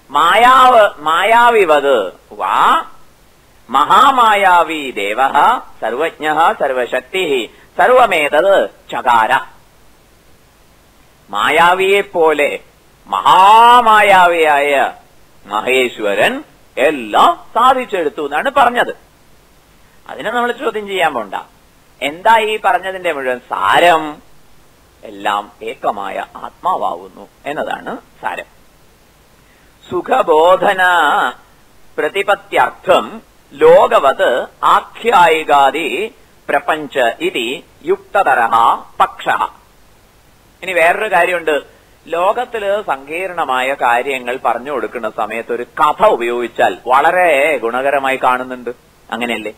മായാവ് മായാവിവത് വാ മഹാമായാവി ദേവ സർവജ്ഞ സർവശക്തി സർവമേതത് ചകാര മായാവിയെപ്പോലെ മഹാമായാവിയായ മഹേശ്വരൻ എല്ലാം സാധിച്ചെടുത്തു എന്നാണ് പറഞ്ഞത് അതിനെ നമ്മൾ ചോദ്യം ചെയ്യാൻ പോണ്ട എന്താ ഈ പറഞ്ഞതിന്റെ മുഴുവൻ സാരം എല്ലാം ഏകമായ ആത്മാവാകുന്നു എന്നതാണ് സാരം സുഖബോധന പ്രതിപത്യർത്ഥം ലോകവത് ആഖ്യായികാദി പ്രപഞ്ച ഇതി യുക്തതര പക്ഷ ഇനി വേറൊരു കാര്യമുണ്ട് ലോകത്തില് സങ്കീർണമായ കാര്യങ്ങൾ പറഞ്ഞു കൊടുക്കുന്ന സമയത്ത് ഒരു കഥ ഉപയോഗിച്ചാൽ വളരെ ഗുണകരമായി കാണുന്നുണ്ട് അങ്ങനെയല്ലേ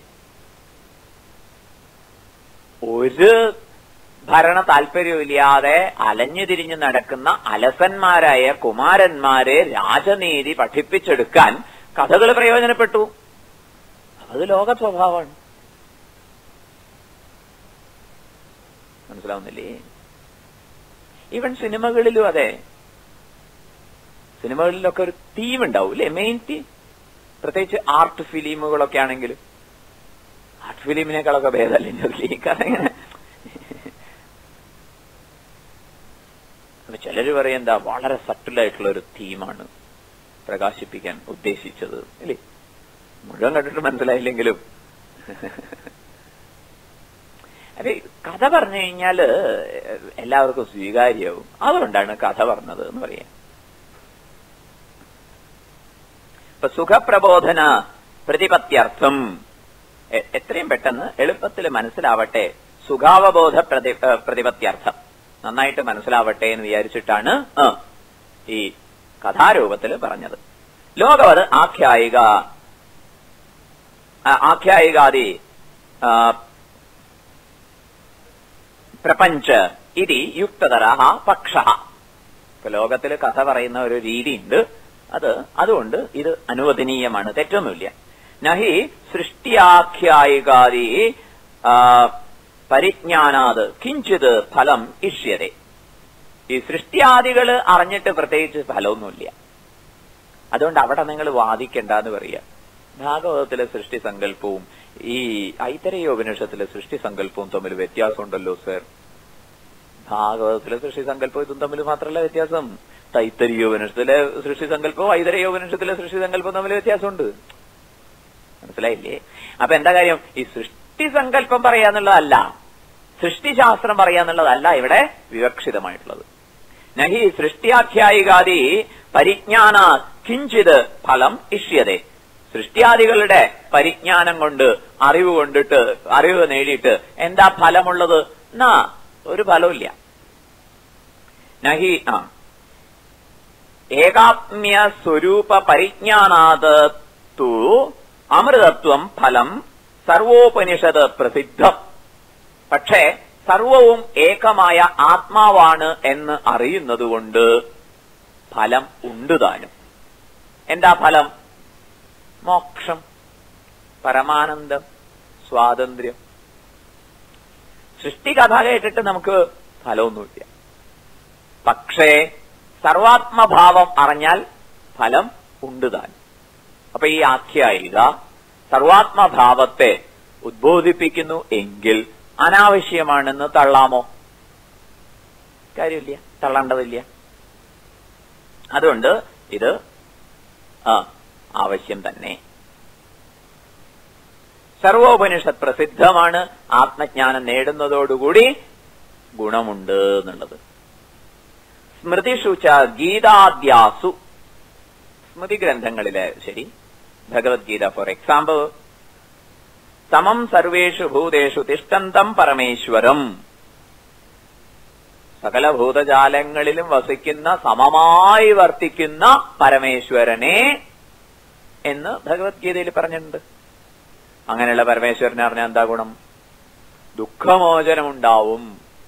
ഒരു ഭരണ താല്പര്യമില്ലാതെ അലഞ്ഞു തിരിഞ്ഞു നടക്കുന്ന അലസന്മാരായ കുമാരന്മാരെ രാജനീതി പഠിപ്പിച്ചെടുക്കാൻ കഥകൾ പ്രയോജനപ്പെട്ടു അത് ലോക സ്വഭാവമാണ് മനസ്സിലാവുന്നില്ലേ ഈവൻ സിനിമകളിലും അതെ സിനിമകളിലൊക്കെ ഒരു തീം ഉണ്ടാവും അല്ലേ മെയിൻ തീം പ്രത്യേകിച്ച് ആർട്ട് ഫിലിമുകളൊക്കെ ആണെങ്കിൽ ആർട്ട് ഫിലിമിനേക്കാളൊക്കെ ഭേദമല്ലേ കാരണം ഇങ്ങനെ ചിലര് പറയും എന്താ വളരെ സട്ടിലായിട്ടുള്ള ഒരു തീമാണ് പ്രകാശിപ്പിക്കാൻ ഉദ്ദേശിച്ചത് അല്ലേ മുഴുവൻ കണ്ടിട്ട് മനസ്സിലായില്ലെങ്കിലും അതെ കഥ പറഞ്ഞു കഴിഞ്ഞാല് എല്ലാവർക്കും സ്വീകാര്യവും അതുകൊണ്ടാണ് കഥ പറഞ്ഞത് എന്ന് പറയാം ഇപ്പൊ സുഖപ്രബോധന പ്രതിപത്യർത്ഥം എ- എത്രയും പെട്ടെന്ന് എളുപ്പത്തിൽ മനസ്സിലാവട്ടെ സുഖാവബോധ പ്രതി ഏ, പ്രതിപത്യർത്ഥം നന്നായിട്ട് മനസ്സിലാവട്ടെ എന്ന് വിചാരിച്ചിട്ടാണ് ആ, ഈ കഥാരൂപത്തിൽ പറഞ്ഞത് ലോകവത് ആഖ്യായിക ആ, ആഖ്യായികാദി ആ, പ്രപഞ്ച ഇതി യുക്തതര പക്ഷ ഇപ്പൊ ലോകത്തിൽ കഥ പറയുന്ന ഒരു രീതിയുണ്ട് അത് അതുകൊണ്ട് ഇത് അനുവദനീയമാണ് തെറ്റൊന്നുമില്ല നഹി സൃഷ്ടിയാഖ്യായികാദി ആ, പരിജ്ഞാനാത് കിഞ്ചിത് ഫലം ഇഷ്യതെ ഈ സൃഷ്ടിയാദികള് അറിഞ്ഞിട്ട് പ്രത്യേകിച്ച് ഫലമൊന്നുമില്ല അതുകൊണ്ട് അവിടെ നിങ്ങൾ വാദിക്കണ്ട എന്ന് പറയുക ഭാഗവതത്തിലെ സൃഷ്ടി സങ്കല്പവും ഈ ഐതരയോപനിഷത്തിലെ സൃഷ്ടി സങ്കല്പവും തമ്മിൽ വ്യത്യാസമുണ്ടല്ലോ സർ ഭാഗവതത്തിലെ സൃഷ്ടി സങ്കല്പവും ഇതും തമ്മിൽ മാത്രമല്ല വ്യത്യാസം തൈത്തരിയോപനിഷത്തിലെ സൃഷ്ടി സങ്കല്പവും ഐതരയോപനിഷത്തിലെ സൃഷ്ടി സങ്കല്പവും തമ്മിൽ വ്യത്യാസമുണ്ട് മനസ്സിലായില്ലേ അപ്പൊ എന്താ കാര്യം ഈ സൃഷ്ടി സങ്കല്പം പറയാന്നുള്ളതല്ല സൃഷ്ടിശാസ്ത്രം പറയാന്നുള്ളതല്ല ഇവിടെ വിവക്ഷിതമായിട്ടുള്ളത് നഹി സൃഷ്ടിയാഖ്യായികാദി പരിജ്ഞാന കിഞ്ചിത് ഫലം ഇഷ്യതെ സൃഷ്ടിയാദികളുടെ പരിജ്ഞാനം കൊണ്ട് അറിവ് കൊണ്ടിട്ട് അറിവ് നേടിയിട്ട് എന്താ ഫലമുള്ളത് നാ ഒരു ഫലമില്ല നഹി ആ ഏകാത്മ്യ സ്വരൂപ പരിജ്ഞാനാത് തു അമൃതത്വം ഫലം സർവോപനിഷത് പ്രസിദ്ധം പക്ഷേ സർവവും ഏകമായ ആത്മാവാണ് എന്ന് അറിയുന്നതുകൊണ്ട് ഫലം ഉണ്ട് താനും എന്താ ഫലം മോക്ഷം പരമാനന്ദം സ്വാതന്ത്ര്യം സൃഷ്ടികഥ കേട്ടിട്ട് നമുക്ക് ഫലമൊന്നുമില്ല പക്ഷേ സർവാത്മഭാവം അറിഞ്ഞാൽ ഫലം ഉണ്ട് താൻ അപ്പൊ ഈ ആഖ്യായിക സർവാത്മഭാവത്തെ ഉദ്ബോധിപ്പിക്കുന്നു എങ്കിൽ അനാവശ്യമാണെന്ന് തള്ളാമോ കാര്യമില്ല തള്ളേണ്ടതില്ല അതുകൊണ്ട് ഇത് ആ ആവശ്യം തന്നെ സർവോപനിഷത്ത് പ്രസിദ്ധമാണ് ആത്മജ്ഞാനം നേടുന്നതോടുകൂടി ഗുണമുണ്ട് എന്നുള്ളത് സ്മൃതിഷു ച ഗീതാദ്യാസു സ്മൃതി ഗ്രന്ഥങ്ങളിലെ ശരി ഭഗവത്ഗീത ഫോർ എക്സാമ്പിൾ സമം സർവേഷു ഭൂതേഷു തിഷ്ടന്തം പരമേശ്വരം സകല ഭൂതജാലങ്ങളിലും വസിക്കുന്ന സമമായി വർത്തിക്കുന്ന പരമേശ്വരനെ എന്ന് ഭഗവത്ഗീതയിൽ പറഞ്ഞിട്ടുണ്ട് അങ്ങനെയുള്ള പരമേശ്വരനെ അറിഞ്ഞാൽ എന്താ ഗുണം ദുഃഖമോചനമുണ്ടാവും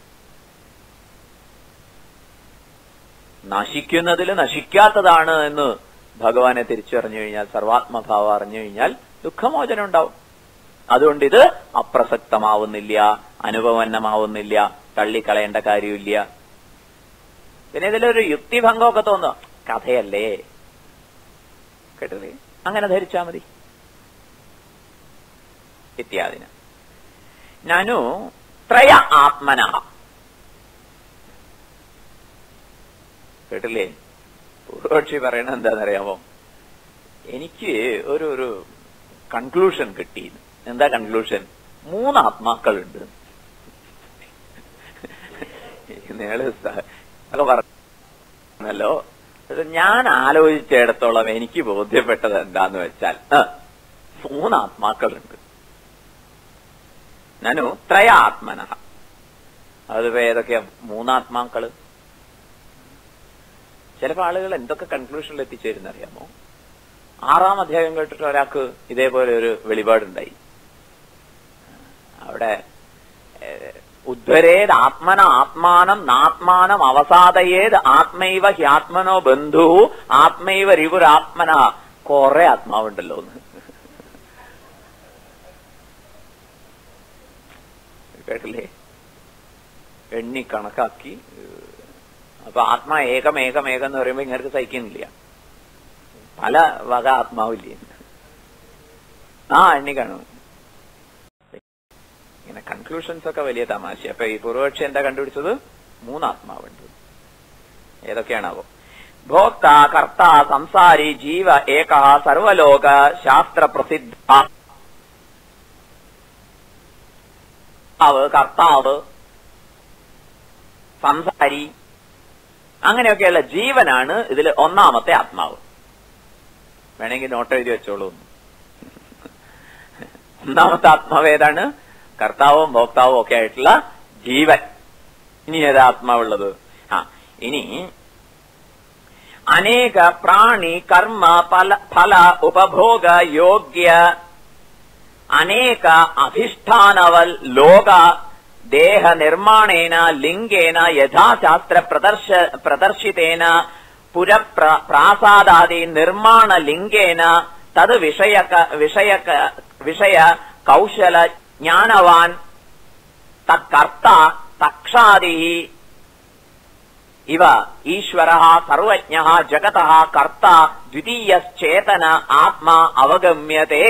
നശിക്കുന്നതിൽ നശിക്കാത്തതാണ് എന്ന് ഭഗവാനെ തിരിച്ചറിഞ്ഞു കഴിഞ്ഞാൽ സർവാത്മഭാവം അറിഞ്ഞു കഴിഞ്ഞാൽ ദുഃഖമോചനം ഉണ്ടാവും അതുകൊണ്ട് ഇത് അപ്രസക്തമാവുന്നില്ല അനുപവന്നമാവുന്നില്ല തള്ളിക്കളയേണ്ട കാര്യമില്ല പിന്നെ ഇതിലൊരു യുക്തിഭംഗമൊക്കെ തോന്നുക കഥയല്ലേ കേട്ടില്ലേ അങ്ങനെ ധരിച്ചാ മതി ഇത്യാദിന നനു ത്രയ ആത്മന കേട്ടില്ലേ പൂർവക്ഷി പറയണ എന്താണെന്നറിയാമോ എനിക്ക് ഒരു ഒരു കൺക്ലൂഷൻ കിട്ടി എന്താ കൺക്ലൂഷൻ മൂന്ന് ആത്മാക്കളുണ്ട് നിങ്ങള് ഒക്കെ പറഞ്ഞല്ലോ അത് ഞാൻ ആലോചിച്ചിടത്തോളം എനിക്ക് ബോധ്യപ്പെട്ടത് എന്താന്ന് വെച്ചാൽ ആ, മൂന്ന് ആത്മാക്കളുണ്ട് നനു ത്രയ ആത്മന അതിപ്പോ ഏതൊക്കെയാ മൂന്നാത്മാക്കള് ചിലപ്പോ ആളുകൾ എന്തൊക്കെ കൺക്ലൂഷനിൽ എത്തിച്ചേരുന്ന അറിയാമോ ആറാം അധ്യായം കേട്ടിട്ട് ഒരാൾക്ക് ഇതേപോലെ ഒരു വെളിപാടുണ്ടായി അവിടെ ഏഹ്, ഉദ്ധരേത് ആത്മന ആത്മാനം നാത്മാനം അവസാദയേത് ആത്മൈവ ഹ്യാത്മനോ ബന്ധു ആത്മൈവ രിപുരാത്മന കുറെ ആത്മാവുണ്ടല്ലോ എന്ന് കേട്ടില്ലേ എണ്ണി കണക്കാക്കി ഏഹ്, അപ്പൊ ആത്മാ ഏകം ഏകം ഏകം എന്ന് പറയുമ്പോ ഇങ്ങനെ സഹിക്കുന്നില്ല പല വക ആത്മാവില്ലേ ആ എണ്ണി കാണും ഇങ്ങനെ കൺക്ലൂഷൻസ് ഒക്കെ വലിയ തമാശ അപ്പൊ ഈ പൂർവപക്ഷി എന്താ കണ്ടുപിടിച്ചത് മൂന്നാത്മാവുണ്ട് ഏതൊക്കെയാണാവോ ഭോക്ത കർത്ത സംസാരി ജീവ ഏക സർവലോക ശാസ്ത്ര പ്രസിദ്ധ കർത്താവ് കർത്താവ് സംസാരി അങ്ങനെയൊക്കെയുള്ള ജീവനാണ് ഇതിൽ ഒന്നാമത്തെ ആത്മാവ് വേണമെങ്കിൽ നോട്ട് എഴുതി വെച്ചോളൂ ഒന്നാമത്തെ ആത്മാവ് ഏതാണ് കർത്താവും ഭോക്താവും ഒക്കെ ആയിട്ടുള്ള ജീവൻ ഇനി ഏതാ ആത്മാവുള്ളത് ആ ഇനി അനേക പ്രാണി കർമ്മ ഫല ഫല ഉപഭോഗ യോഗ്യ അനേക അധിഷ്ഠാനവൽ ലോക ദേഹ നിർമ്മാണേന ലിംഗേന യഥാശാസ്ത്ര പ്രദർശ പ്രദർശിതേന പുരപ്ര പ്രാസാദാദി നിർമ്മാണ ലിംഗേന തത് വിഷയക വിഷയക വിഷയ കൗശല ജ്ഞാനവാൻ തത്കർത്ത തക്ഷാദി ഇവ ഈശ്വര സർവജ്ഞ ജഗത കർത്ത ദ്വിതീയശ്ചേതന ആത്മാ അവഗമ്യതേ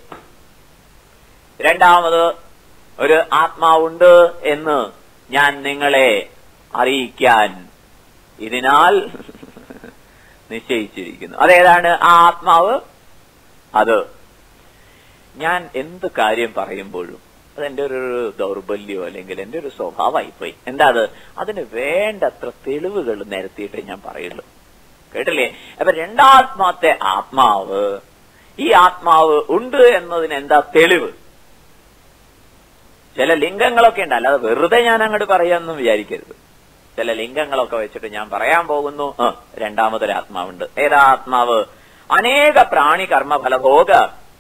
രണ്ടാമത് ഒരു ആത്മാവുണ്ട് എന്ന് ഞാൻ നിങ്ങളെ അറിയിക്കാൻ ഇതിനാൽ നിശ്ചയിച്ചിരിക്കുന്നു അതേതാണ് ആ ആത്മാവ് അത് ഞാൻ എന്ത് കാര്യം പറയുമ്പോഴും അതെന്റെ ഒരു ദൗർബല്യമോ അല്ലെങ്കിൽ എന്റെ ഒരു സ്വഭാവമായിപ്പോയി എന്താ അത് അതിന് വേണ്ടത്ര തെളിവുകൾ നിരത്തിയിട്ടേ ഞാൻ പറയുള്ളൂ കേട്ടില്ലേ അപ്പൊ രണ്ടാത്മാത്തെ ആത്മാവ് ഈ ആത്മാവ് ഉണ്ട് എന്നതിന് എന്താ തെളിവ് ചില ലിംഗങ്ങളൊക്കെ ഉണ്ട് അല്ലാതെ വെറുതെ ഞാൻ അങ്ങോട്ട് പറയാമെന്നും വിചാരിക്കരുത് ചില ലിംഗങ്ങളൊക്കെ വെച്ചിട്ട് ഞാൻ പറയാൻ പോകുന്നു ആ, രണ്ടാമതൊരു ആത്മാവുണ്ട് ഏതാ ആത്മാവ് അനേക പ്രാണി കർമ്മ ഫലഭോഗ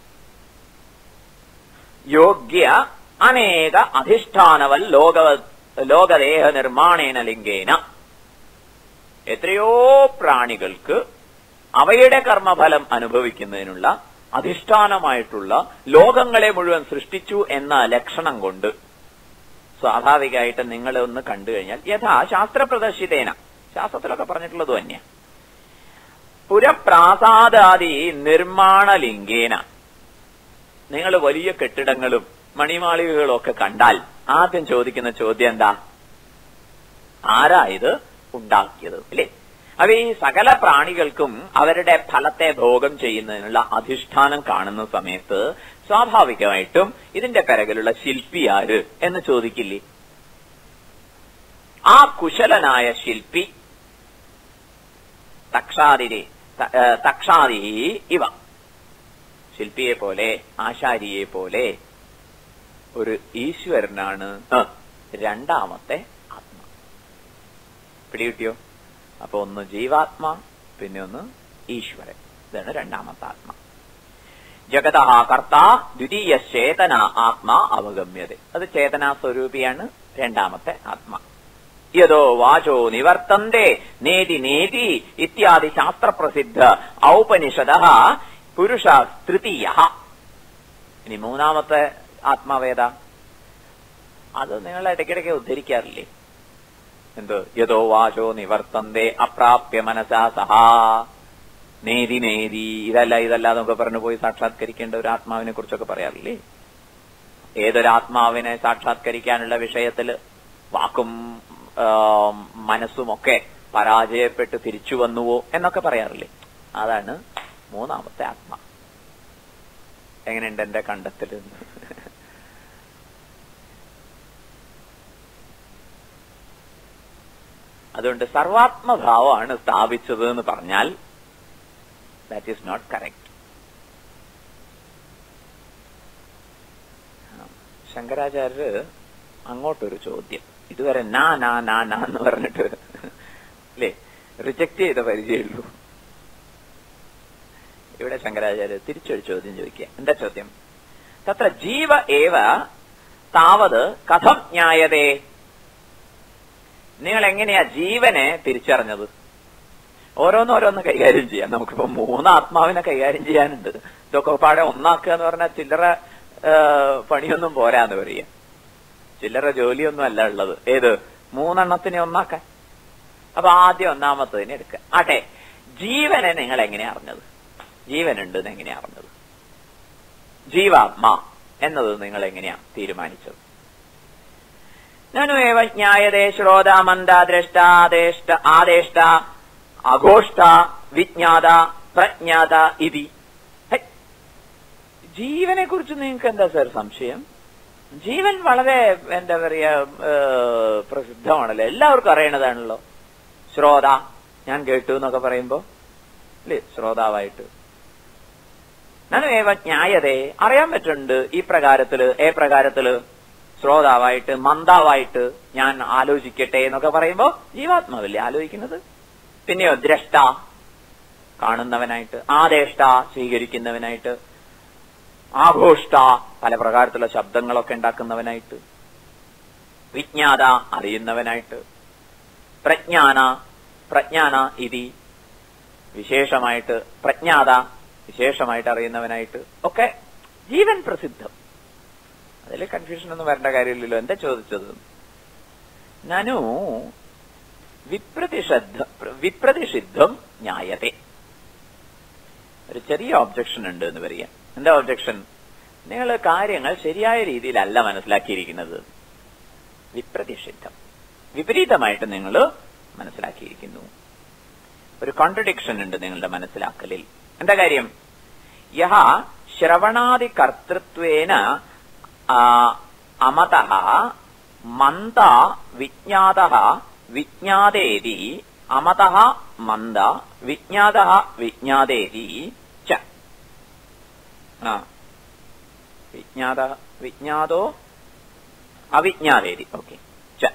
യോഗ്യ അനേക അധിഷ്ഠാനവൽ ലോക ലോകദേഹ നിർമ്മാണേന ലിംഗേന എത്രയോ പ്രാണികൾക്ക് അവയുടെ കർമ്മഫലം അനുഭവിക്കുന്നതിനുള്ള അധിഷ്ഠാനമായിട്ടുള്ള ലോകങ്ങളെ മുഴുവൻ സൃഷ്ടിച്ചു എന്ന ലക്ഷണം കൊണ്ട് സ്വാഭാവികമായിട്ട് നിങ്ങളെ ഒന്ന് കണ്ടു കഴിഞ്ഞാൽ യഥാ ശാസ്ത്രപ്രദർശിതേന ശാസ്ത്രത്തിലൊക്കെ പറഞ്ഞിട്ടുള്ളത് തന്നെയാ പുരപ്രാസാദാദി നിർമ്മാണ ലിംഗേന നിങ്ങൾ വലിയ കെട്ടിടങ്ങളും മണിമാളികകളും ഒക്കെ കണ്ടാൽ ആദ്യം ചോദിക്കുന്ന ചോദ്യം എന്താ ആരാ ഇത് ഉണ്ടാക്കിയത് അല്ലേ അപ്പൊ ഈ സകല പ്രാണികൾക്കും അവരുടെ ഫലത്തെ ഭോഗം ചെയ്യുന്നതിനുള്ള അധിഷ്ഠാനം കാണുന്ന സമയത്ത് സ്വാഭാവികമായിട്ടും ഇതിന്റെ പിറകിലുള്ള ശില്പി ആര് എന്ന് ചോദിക്കില്ലേ ആ കുശലനായ ശില്പി തക്ഷാദിരെ ത- ഏ, തക്ഷാദി ഇവ ശില്പിയെ പോലെ ആശാരിയെ പോലെ ഒരു ഈശ്വരനാണ് ആ, രണ്ടാമത്തെ ആത്മ പിടികിട്ടിയോ അപ്പൊ ഒന്ന് ജീവാത്മാ പിന്നെ ഒന്ന് ഈശ്വരൻ ഇതാണ് രണ്ടാമത്തെ ആത്മ ജഗത കർത്ത ദ്വിതീയ ചേതന ആത്മാ അവഗമ്യത അത് ചേതനാ സ്വരൂപിയാണ് രണ്ടാമത്തെ ആത്മ യതോ വാചോ നിവർത്തന്തേ നേതി നേതി ഇത്യാദി ശാസ്ത്രപ്രസിദ്ധ ഔപനിഷദ പുരുഷ തൃതീയ ഇനി മൂന്നാമത്തെ ആത്മാവേദ അത് നിങ്ങൾ ഇടയ്ക്കിടയ്ക്ക് ഉദ്ധരിക്കാറില്ലേ എന്ത് യതോ വാചോ നിവർത്തന്തേ അപ്രാപ്യ മനസാ സഹാ നേതി നേതി ഇതല്ല ഇതല്ല എന്നൊക്കെ പറഞ്ഞു പോയി സാക്ഷാത്കരിക്കേണ്ട ഒരു ആത്മാവിനെ കുറിച്ചൊക്കെ പറയാറില്ലേ ഏതൊരാത്മാവിനെ സാക്ഷാത്കരിക്കാനുള്ള വിഷയത്തില് വാക്കും ആ, മനസ്സുമൊക്കെ പരാജയപ്പെട്ട് തിരിച്ചു വന്നുവോ എന്നൊക്കെ പറയാറില്ലേ അതാണ് മൂന്നാമത്തെ ആത്മ എങ്ങനെയുണ്ട് എന്റെ കണ്ടെത്തൽ അതുകൊണ്ട് സർവാത്മഭാവമാണ് സ്ഥാപിച്ചത് എന്ന് പറഞ്ഞാൽ ദാറ്റ് ഈസ് നോട്ട് കറക്റ്റ് ശങ്കരാചാര്യര് അങ്ങോട്ടൊരു ചോദ്യം ഇതുവരെ നാ നാ നാ നാ എന്ന് പറഞ്ഞിട്ട് അല്ലേ റിജക്ട് ചെയ്ത പരിചയമുള്ളൂ ഇവിടെ ശങ്കരാചാര്യ തിരിച്ചൊരു ചോദ്യം ചോദിക്കുക എന്താ ചോദ്യം തത്ര ജീവ ഏവ താവത് കഥം ജ്ഞായതേ നിങ്ങൾ എങ്ങനെയാ ജീവനെ തിരിച്ചറിഞ്ഞത് ഓരോന്ന് ഓരോന്ന് കൈകാര്യം ചെയ്യാം നമുക്കിപ്പോ മൂന്ന് ആത്മാവിനെ കൈകാര്യം ചെയ്യാനുണ്ട് ഇതൊക്കെ പാടെ ഒന്നാക്കുക എന്ന് പറഞ്ഞാൽ ചില്ലറ ആ, പണിയൊന്നും പോരാന്ന് പറയാ ചില്ലറ ജോലിയൊന്നും അല്ല ഉള്ളത് ഏത് മൂന്നെണ്ണത്തിനെ ഒന്നാക്കാൻ അപ്പൊ ആദ്യം ഒന്നാമത്തതിനെ എടുക്കുക ആട്ടെ ജീവനെ നിങ്ങൾ എങ്ങനെയാ അറിഞ്ഞത് ജീവനുണ്ട് എന്ന് എങ്ങനെയാ അറിഞ്ഞത് ജീവാത്മാ എന്നത് നിങ്ങൾ എങ്ങനെയാ തീരുമാനിച്ചത് നനു ഏവ ജ്ഞായതേ ശ്രോത മന്ദ ദ്രഷ്ട ആദേഷ്ട ആദേഷ്ട അഘോഷ്ട വിജ്ഞാത പ്രജ്ഞാത ഇതി ഹൈ. ജീവനെ കുറിച്ച് നിങ്ങൾക്ക് എന്താ സർ സംശയം ജീവൻ വളരെ എന്താ പറയാ ഏഹ്, പ്രസിദ്ധമാണല്ലോ എല്ലാവർക്കും അറിയണതാണല്ലോ ശ്രോത ഞാൻ കേട്ടു എന്നൊക്കെ പറയുമ്പോ അല്ലേ ശ്രോതാവായിട്ട് നനു ഏവ ജ്ഞായതേ അറിയാൻ പറ്റുന്നുണ്ട് ഈ പ്രകാരത്തില് ഏ പ്രകാരത്തില് ശ്രോതാവായിട്ട് മന്ദാവായിട്ട് ഞാൻ ആലോചിക്കട്ടെ എന്നൊക്കെ പറയുമ്പോ ജീവാത്മാവല്ലേ ആലോചിക്കുന്നത് പിന്നെയോ ദ്രഷ്ട കാണുന്നവനായിട്ട് ആദേഷ്ട സ്വീകരിക്കുന്നവനായിട്ട് ആഘോഷ്ട പല പ്രകാരത്തിലുള്ള ശബ്ദങ്ങളൊക്കെ ഉണ്ടാക്കുന്നവനായിട്ട് വിജ്ഞാത അറിയുന്നവനായിട്ട് പ്രജ്ഞാന പ്രജ്ഞാന ഇതി വിശേഷമായിട്ട് പ്രജ്ഞാത വിശേഷമായിട്ട് അറിയുന്നവനായിട്ട് ഒക്കെ ജീവൻ പ്രസിദ്ധം അതിൽ കൺഫ്യൂഷൻ ഒന്നും വരേണ്ട കാര്യമില്ലല്ലോ എന്താ ചോദിച്ചത് നനു വിപ്രതിഷദ്ധ വിപ്രതിഷിദ്ധം ന്യായത്തെ ഒരു ചെറിയ ഒബ്ജക്ഷൻ ഉണ്ട് എന്ന് പറയാം എന്താ ഒബ്ജക്ഷൻ നിങ്ങൾ കാര്യങ്ങൾ ശരിയായ രീതിയിലല്ല മനസ്സിലാക്കിയിരിക്കുന്നത് വിപ്രതിഷിദ്ധം വിപരീതമായിട്ട് നിങ്ങൾ മനസ്സിലാക്കിയിരിക്കുന്നു ഒരു കോൺട്രഡിക്ഷൻ ഉണ്ട് നിങ്ങളുടെ മനസ്സിലാക്കലിൽ എന്താ കാര്യം യഹ ശ്രവണാദി കർത്തൃത്വേന അമത മന്ദ വിജ്ഞാത വിജ്ഞാതേതി അമത മന്ദ വിജ്ഞാത വിജ്ഞാതേതി ച ആ. വിജ്ഞാത വിജ്ഞാതോ അവിജ്ഞാതേതി ഓക്കെ ച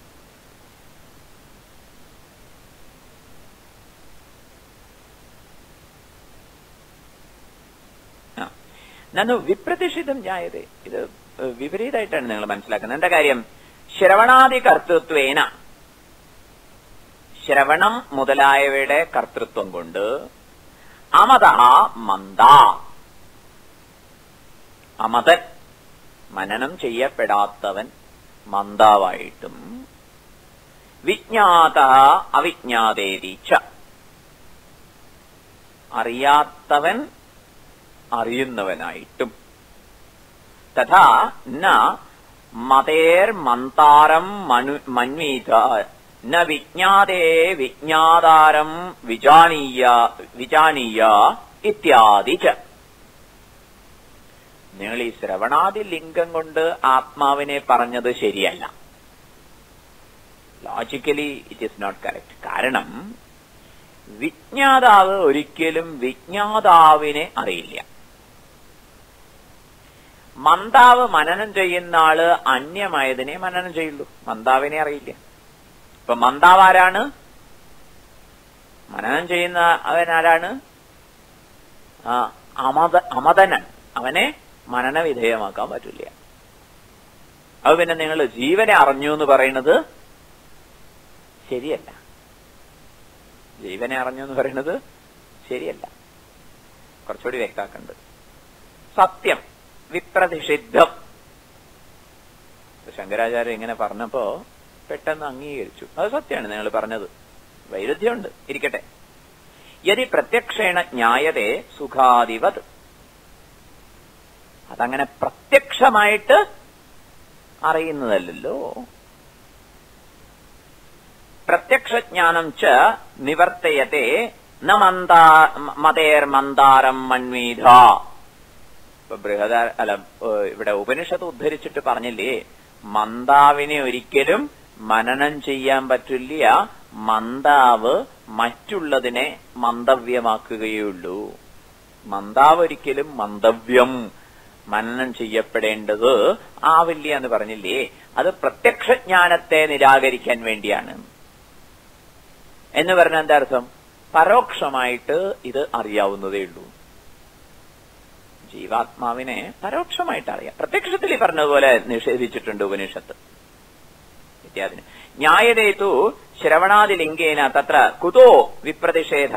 ആ. നന്നു വിപ്രതിഷിധം ജായതേ ഇത് ഏഹ്, വിപരീതമായിട്ടാണ് നിങ്ങൾ മനസ്സിലാക്കുന്നത് എന്താ കാര്യം ശ്രവണാദി കർത്തൃത്വേന ശ്രവണം മുതലായവയുടെ കർത്തൃത്വം കൊണ്ട് അമത മന്ദ അമതൻ മനനം ചെയ്യപ്പെടാത്തവൻ മന്ദാവായിട്ടും വിജ്ഞാത അവിജ്ഞാതേരീച്ച അറിയാത്തവൻ അറിയുന്നവനായിട്ടും തഥാ ന മതേർ മന്താരം മനു മന്വീത ന വിജ്ഞാതേ വിജ്ഞാതാരം വിജാനീയ വിജാനീയ ഇത്യാദി ച നിങ്ങൾ ഈ ശ്രവണാദി ലിംഗം കൊണ്ട് ആത്മാവിനെ പറഞ്ഞത് ശരിയല്ല logically it is not correct കാരണം വിജ്ഞാതാവ് ഒരിക്കലും വിജ്ഞാതാവിനെ അറിയില്ല മന്ദാവ് മനനം ചെയ്യുന്ന ആള് അന്യമായതിനെ മനനം ചെയ്യുള്ളൂ മന്ദാവിനെ അറിയില്ല ഇപ്പൊ മന്ദാവ് ആരാണ് മനനം ചെയ്യുന്ന അവൻ ആരാണ് ആ അമത അമതനൻ അവനെ മനന വിധേയമാക്കാൻ പറ്റില്ല അത് പിന്നെ നിങ്ങൾ ജീവനെ അറിഞ്ഞു എന്ന് പറയുന്നത് ശരിയല്ല ജീവനെ അറിഞ്ഞു എന്ന് പറയുന്നത് ശരിയല്ല കുറച്ചുകൂടി വ്യക്താക്കണ്ട് സത്യം വിപ്രതിഷിദ്ധം ഇപ്പൊ ശങ്കരാചാര്യ ഇങ്ങനെ പറഞ്ഞപ്പോ പെട്ടെന്ന് അംഗീകരിച്ചു അത് സത്യമാണ് നിങ്ങൾ പറഞ്ഞത് വൈരുദ്ധ്യമുണ്ട് ഇരിക്കട്ടെ യതി പ്രത്യക്ഷേണ ജ്ഞായതേ സുഖാദിവത് അതങ്ങനെ പ്രത്യക്ഷമായിട്ട് അറിയുന്നതല്ലല്ലോ പ്രത്യക്ഷജ്ഞാനം ച നിവർത്തയത്തെ ന മന്ദാ മതേർ മന്ദാരം മൺമീധ ഇപ്പൊ ബൃഹദ അല്ല ഏഹ് ഇവിടെ ഉപനിഷത്ത് ഉദ്ധരിച്ചിട്ട് പറഞ്ഞില്ലേ മന്ദാവിനെ ഒരിക്കലും മനനം ചെയ്യാൻ പറ്റില്ല മന്ദാവ് മറ്റുള്ളതിനെ മന്ദവ്യമാക്കുകയുള്ളൂ മന്ദാവ് ഒരിക്കലും മന്ദവ്യം മനനം ചെയ്യപ്പെടേണ്ടത് ആവില്ല എന്ന് പറഞ്ഞില്ലേ അത് പ്രത്യക്ഷജ്ഞാനത്തെ നിരാകരിക്കാൻ വേണ്ടിയാണ് എന്ന് പറഞ്ഞ എന്താ അർത്ഥം പരോക്ഷമായിട്ട് ഇത് അറിയാവുന്നതേ ഉള്ളൂ ജീവാത്മാവിനെ പരോക്ഷമായിട്ട് അറിയാം പ്രത്യക്ഷത്തിൽ ഈ പറഞ്ഞതുപോലെ നിഷേധിച്ചിട്ടുണ്ട് ഉപനിഷത്ത് ഇത്യാദിന് ന്യായതേതു ശ്രവണാദിലിംഗേന തത്ര കുതോ വിപ്രതിഷേധ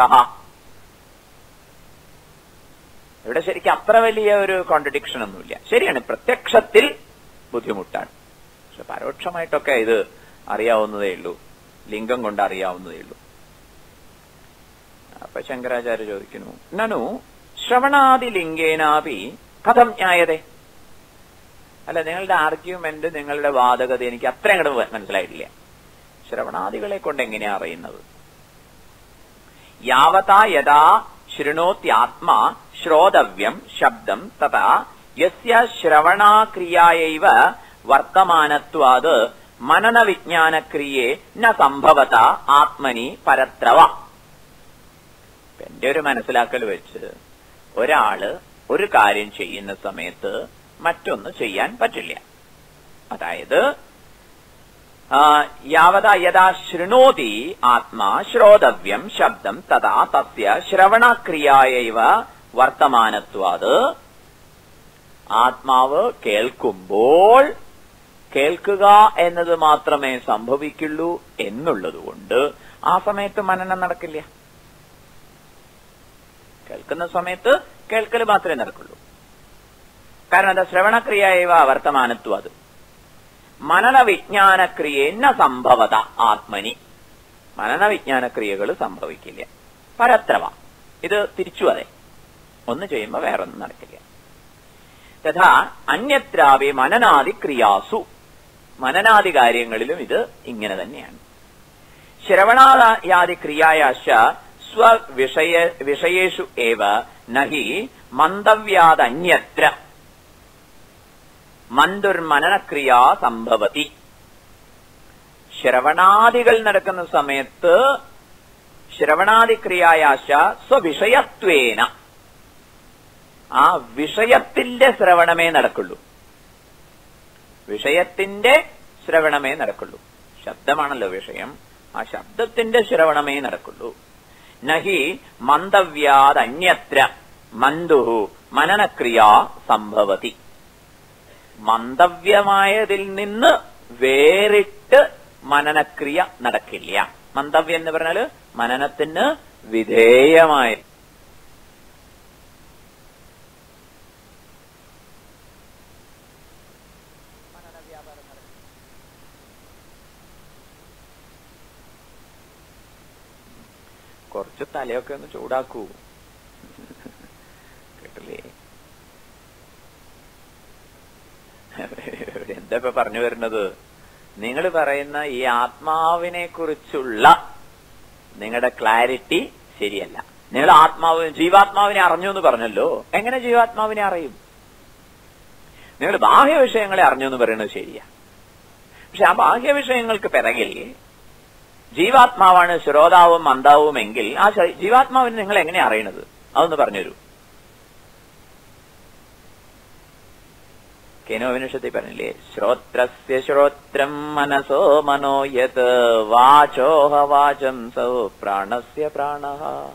ഇവിടെ ശരിക്കും അത്ര വലിയ ഒരു കോൺട്രഡിക്ഷൻ ഒന്നുമില്ല ശരിയാണ് പ്രത്യക്ഷത്തിൽ ബുദ്ധിമുട്ടാണ് പക്ഷെ പരോക്ഷമായിട്ടൊക്കെ ഇത് അറിയാവുന്നതേ ഉള്ളൂ ലിംഗം കൊണ്ട് അറിയാവുന്നതേ ഉള്ളൂ അപ്പൊ ശങ്കരാചാര്യ ചോദിക്കുന്നു നനു ശ്രവണാദിലിംഗേനാപി കഥം ന്യായതേ അല്ല നിങ്ങളുടെ ആർഗ്യുമെന്റ് നിങ്ങളുടെ വാദഗത എനിക്ക് അത്ര അങ്ങോട്ട് മനസ്സിലായിട്ടില്ല ശ്രവണാദികളെ കൊണ്ട് എങ്ങനെയാ അറിയുന്നത് യാവതാ യഥാ ശൃണോത്യാത്മാ ശ്രോതവ്യം ശബ്ദം തഥാ യസ്യ ശ്രവണാക്രിയായൈവ വർത്തമാനത്വാത് മനനവിജ്ഞാനക്രിയേ ന സംഭവത ആത്മനി പരത്രവ എന്റെ ഒരു മനസ്സിലാക്കൽ വെച്ച് ഒരാള് ഒരു കാര്യം ചെയ്യുന്ന സമയത്ത് മറ്റൊന്ന് ചെയ്യാൻ പറ്റില്ല അതായത് യാവത യഥാ ശൃണോതി ആത്മാ ശ്രോതവ്യം ശബ്ദം തഥാ തസ്യ ശ്രവണക്രിയായൈവ വർത്തമാനത്വാത് ആത്മാവ് കേൾക്കുമ്പോൾ കേൾക്കുക എന്നത് മാത്രമേ സംഭവിക്കുള്ളൂ എന്നുള്ളതുകൊണ്ട് ആ സമയത്ത് മനനം നടക്കില്ല കേൾക്കുന്ന സമയത്ത് കേൾക്കൽ മാത്രമേ നടക്കുള്ളൂ കാരണം എന്താ ശ്രവണക്രിയവ വർത്തമാനത്വം അത് മനനവിജ്ഞാനക്രിയെന്ന സംഭവത ആത്മനി മനനവിജ്ഞാനക്രിയകൾ സംഭവിക്കില്ല പരത്രവ ഇത് തിരിച്ചു അതെ ഒന്ന് ചെയ്യുമ്പോൾ വേറൊന്നും നടക്കില്ല തഥാ അന്യത്രാവി മനനാദി ക്രിയാസു മനനാദി കാര്യങ്ങളിലും ഇത് ഇങ്ങനെ തന്നെയാണ് ശ്രവണാദി ക്രിയായാശ സ്വവിഷയ വിഷയേഷു ഏവ നഹി മന്ദവ്യാദന്യത്ര മന്ദുർമനനക്രിയ സംഭവതി ശ്രവണാദികൾ നടക്കുന്ന സമയത്ത് ശ്രവണാദിക്രിയായാശ സ്വവിഷയത്വേന ആ വിഷയത്തിന്റെ ശ്രവണമേ നടക്കുള്ളൂ വിഷയത്തിന്റെ ശ്രവണമേ നടക്കുള്ളൂ ശബ്ദമാണല്ലോ വിഷയം ആ ശബ്ദത്തിന്റെ ശ്രവണമേ നടക്കുള്ളൂ നഹി മന്ദവ്യാദന്യത്ര മന്ദുഹു മനനക്രിയ സംഭവതി മന്ദവ്യമായതിൽ നിന്ന് വേറിട്ട് മനനക്രിയ നടക്കില്ല മന്ദവ്യം എന്ന് പറഞ്ഞാല് മനനത്തിന് വിധേയമായ കുറച്ച് തലയൊക്കെ ഒന്ന് ചൂടാക്കൂ കേട്ടില്ലേ എന്താ ഇപ്പൊ പറഞ്ഞു വരുന്നത് നിങ്ങൾ പറയുന്ന ഈ ആത്മാവിനെ കുറിച്ചുള്ള നിങ്ങളുടെ ക്ലാരിറ്റി ശരിയല്ല നിങ്ങൾ ആത്മാവ് ജീവാത്മാവിനെ അറിഞ്ഞു എന്ന് പറഞ്ഞല്ലോ എങ്ങനെ ജീവാത്മാവിനെ അറിയും നിങ്ങൾ ബാഹ്യ വിഷയങ്ങളെ അറിഞ്ഞു എന്ന് പറയുന്നത് ശരിയാ പക്ഷെ ആ ബാഹ്യ വിഷയങ്ങൾക്ക് പിറകിൽ ജീവാത്മാവാണ് ശ്രോതാവും മന്ദാവും എങ്കിൽ ആ ജീവാത്മാവിനെ നിങ്ങൾ എങ്ങനെ അറിയണത് അതൊന്ന് പറഞ്ഞുതരൂ കേനോവിനുഷത്തിൽ പറഞ്ഞില്ലേ ശ്രോത്രസ്യ ശ്രോത്രം മനസോ മനോ യത് വാചോഹ വാചം സൗ പ്രാണസ്യ പ്രാണ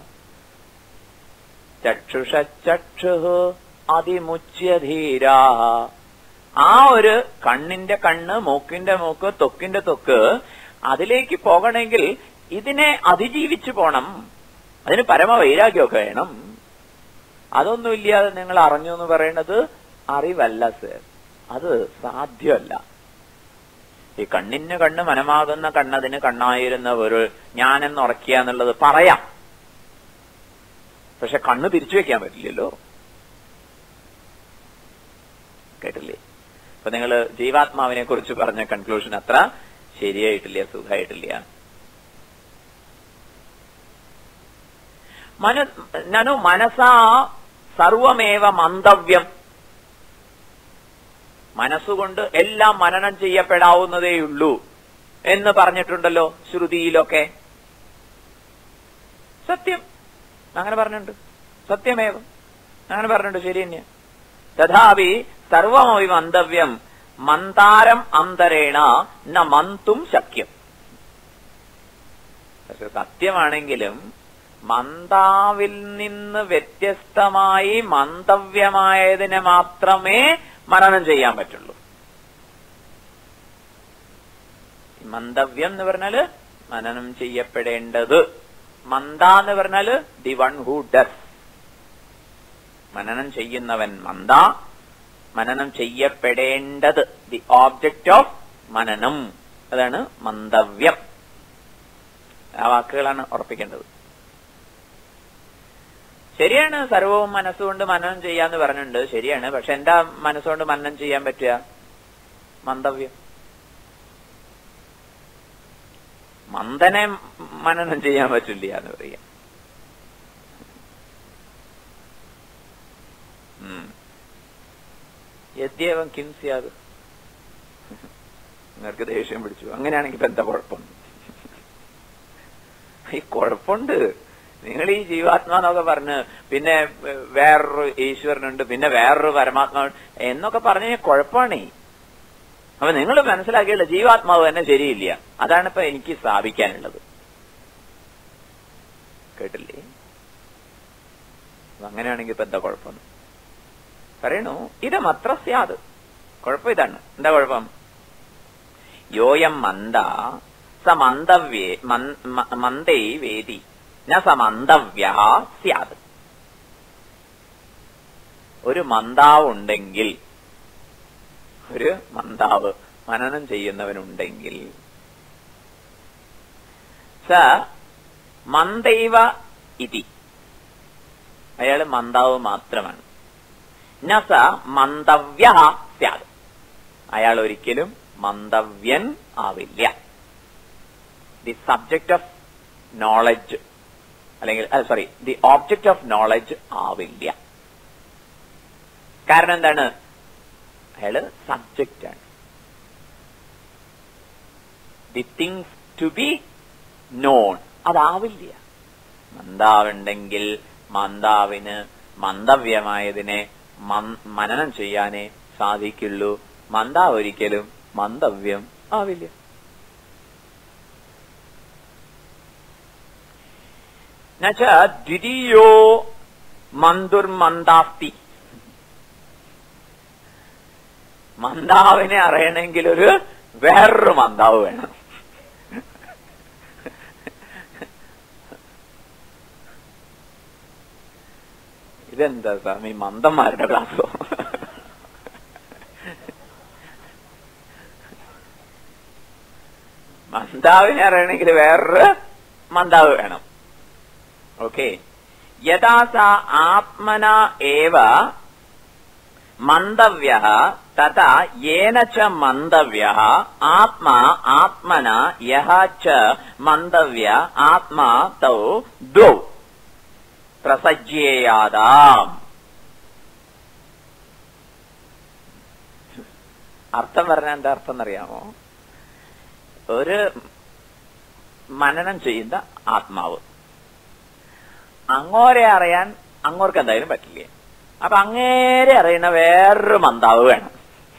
ചക്ഷുഷ ചക്ഷു അതിമുച്യധീരാ ആ ഒരു കണ്ണിന്റെ കണ്ണ് മൂക്കിന്റെ മൂക്ക് തൊക്കിന്റെ തൊക്ക് അതിലേക്ക് പോകണമെങ്കിൽ ഇതിനെ അതിജീവിച്ചു പോണം അതിന് പരമവൈരാഗ്യമൊക്കെ വേണം അതൊന്നുമില്ലാതെ നിങ്ങൾ അറിഞ്ഞു എന്ന് പറയുന്നത് അറിവല്ല സർ അത് സാധ്യമല്ല ഈ കണ്ണിന് കണ്ണ് മനമാകുന്ന കണ്ണതിന് കണ്ണായിരുന്ന ഒരു ഞാനെന്ന് ഉറക്കുക എന്നുള്ളത് പറയാം പക്ഷെ കണ്ണ് തിരിച്ചു വെക്കാൻ പറ്റില്ലല്ലോ കേട്ടില്ലേ അപ്പൊ നിങ്ങൾ ജീവാത്മാവിനെ കുറിച്ച് പറഞ്ഞ കൺക്ലൂഷൻ അത്ര ശരിയായിട്ടില്ല സുഖമായിട്ടില്ല മനു നനു മനസാ സർവമേവ മന്തവ്യം മനസ്സുകൊണ്ട് എല്ലാം മനനം ചെയ്യപ്പെടാവുന്നതേയുള്ളൂ എന്ന് പറഞ്ഞിട്ടുണ്ടല്ലോ ശ്രുതിയിലൊക്കെ സത്യം അങ്ങനെ പറഞ്ഞിട്ടുണ്ട് സത്യമേവ അങ്ങനെ പറഞ്ഞിട്ടുണ്ട് ശരി തന്നെയാ തഥാപി സർവമൊഴി മന്തവ്യം മന്താരം അന്തരേണ ന മന്തും ശക്യം പക്ഷെ സത്യമാണെങ്കിലും മന്താവിൽ നിന്ന് വ്യത്യസ്തമായി മന്തവ്യമായതിനെ മാത്രമേ മനനം ചെയ്യാൻ പറ്റുള്ളൂ മന്തവ്യം എന്ന് പറഞ്ഞാല് മനനം ചെയ്യപ്പെടേണ്ടത് മന്ദ എന്ന് പറഞ്ഞാല് ദി വൺ ഹൂ ഡസ് മനനം ചെയ്യുന്നവൻ മന്ദ മനനം ചെയ്യപ്പെടേണ്ടത് ദി ഓബ്ജക്റ്റ് ഓഫ് മനനം അതാണ് മന്തവ്യം ആ വാക്കുകളാണ് ഉറപ്പിക്കേണ്ടത് ശരിയാണ് സർവവും മനസ്സുകൊണ്ട് മനനം ചെയ്യാന്ന് പറഞ്ഞിട്ടുണ്ട് ശരിയാണ് പക്ഷെ എന്താ മനസ്സുകൊണ്ട് മനനം ചെയ്യാൻ പറ്റുക മന്തവ്യം മന്ദനെ മനനം ചെയ്യാൻ പറ്റില്ല എന്ന് പറയാം യദ്യവം കിം സ്യാത് നിങ്ങൾക്ക് ദേഷ്യം പിടിച്ചു അങ്ങനെയാണെങ്കിൽ ഇപ്പൊ എന്താ കുഴപ്പം ഈ കുഴപ്പമുണ്ട് നിങ്ങൾ ഈ ജീവാത്മാന്നൊക്കെ പറഞ്ഞ് പിന്നെ വേറൊരു ഈശ്വരനുണ്ട് പിന്നെ വേറൊരു പരമാത്മാവ് എന്നൊക്കെ പറഞ്ഞ കുഴപ്പമാണേ അപ്പൊ നിങ്ങൾ മനസ്സിലാക്കിയുള്ള ജീവാത്മാവ് തന്നെ ശരിയില്ല അതാണ് ഇപ്പൊ എനിക്ക് സ്ഥാപിക്കാനുള്ളത് കേട്ടില്ലേ അങ്ങനെയാണെങ്കിൽ ഇപ്പൊ എന്താ കുഴപ്പം പറയണു ഇതമത്ര സ്യാത് കുഴപ്പം ഇതാണ് എന്താ കുഴപ്പം യോയം മന്ദ സ മന്ദവ്യേ മന്ദേ വേദി ന സ മന്ദവ്യ സ്യാത് ഒരു മന്ദാവ് ഉണ്ടെങ്കിൽ ഒരു മന്ദാവ് മനനം ചെയ്യുന്നവനുണ്ടെങ്കിൽ സ മന്ദൈവ ഇതി അയാൾ മന്ദാവ് മാത്രമാണ് ന സ മന്ദവ്യ സ്യാത് അയാൾ ഒരിക്കലും മന്ദവ്യൻ ആവില്ല ദി സബ്ജക്ട് ഓഫ് നോളജ് അല്ലെങ്കിൽ sorry the object of knowledge ആവില്ല കാരണം എന്താണ് അയാള് സബ്ജക്റ്റ് ആണ് the things to be known അതാവില്ല മന്ദാവുണ്ടെങ്കിൽ മന്ദാവിന് മന്ദവ്യമായതിനെ മനനം ചെയ്യാനേ സാധിക്കുള്ളൂ മന്ദാവ് ഒരിക്കലും മന്ദവ്യം ആവില്ല എന്നുവെച്ച ദ്വിതീയോ മന്ദുർമന്ദാസ്തി മന്ദാവിനെ അറിയണമെങ്കിൽ ഒരു വേറൊരു മന്ദാവ് വേണം ഇതെന്താ സ്വാമി മന്ദന്മാരുടെ ക്ലാസ്സോ മന്ദാവിനെ അറിയണമെങ്കിൽ വേറൊരു മന്ദാവ് വേണം ഓക്കെ യഥാ സ ആത്മന ഏവ മന്ദവ്യ തഥാ യേന ച മന്ദവ്യ ആത്മാ ആത്മന യഹ ച മന്ദവ്യ ആത്മാ തൗ ദ്വൗ പ്രസജ്യേയാതാം അർത്ഥം പറഞ്ഞാൽ എന്താ അർത്ഥം എന്നറിയാമോ ഒരു മനനം ചെയ്യുന്ന ആത്മാവ് അങ്ങോരെ അറിയാൻ അങ്ങോർക്ക് എന്തായാലും പറ്റില്ല അപ്പൊ അങ്ങേരെ അറിയുന്ന വേറൊരു മന്ദാവ് വേണം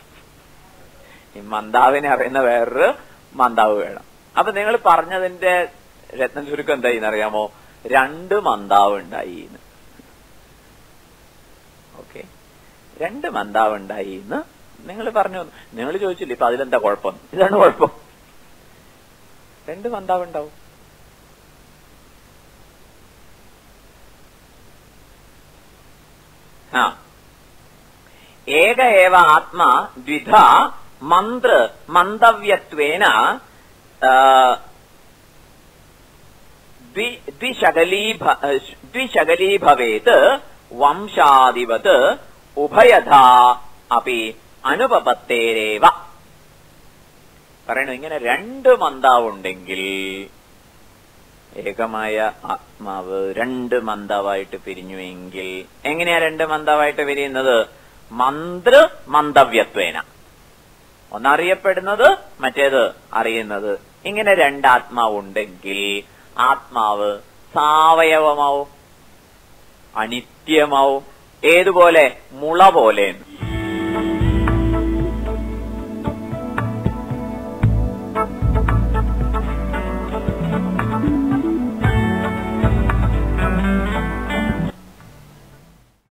ഈ മന്ദാവിനെ അറിയുന്ന വേറൊരു മന്ദാവ് വേണം അപ്പൊ നിങ്ങൾ പറഞ്ഞതിന്റെ രത്നം ചുരുക്കം എന്തായി അറിയാമോ രണ്ട് മന്ദാവ് ഉണ്ടായി ഓക്കെ രണ്ട് മന്ദാവ് ഉണ്ടായി എന്ന് നിങ്ങൾ പറഞ്ഞു നിങ്ങൾ ചോദിച്ചില്ലേ ഇപ്പൊ അതിലെന്താ കുഴപ്പം ഇതാണ് കുഴപ്പം രണ്ട് മന്ദാവ് ഉണ്ടാവും ആ ഏക ഏവ ആത്മാ ദ്വിധ മന്ത്ര മന്ദവ്യത്വേന ദ്വി- ദ്വിശകലീഭ ദ്വിശകലീഭവേത് വംശാദിവത് ഉഭയഥാ അപി അനുപപത്തേരേവ പറയണു ഇങ്ങനെ രണ്ട് മന്ദാവുണ്ടെങ്കിൽ ഏകമായ ആത്മാവ് രണ്ട് മന്ദാവായിട്ട് പിരിഞ്ഞുവെങ്കിൽ എങ്ങനെയാ രണ്ട് മന്ദാവായിട്ട് പിരിയുന്നത് മന്ത്ര മന്ദവ്യത്വേന ഒന്നറിയപ്പെടുന്നത് മറ്റേത് അറിയുന്നത് ഇങ്ങനെ രണ്ടാത്മാവുണ്ടെങ്കിൽ ആത്മാവ് സാവയവമാവും അനിത്യമാവും ഏതുപോലെ മുള പോലെ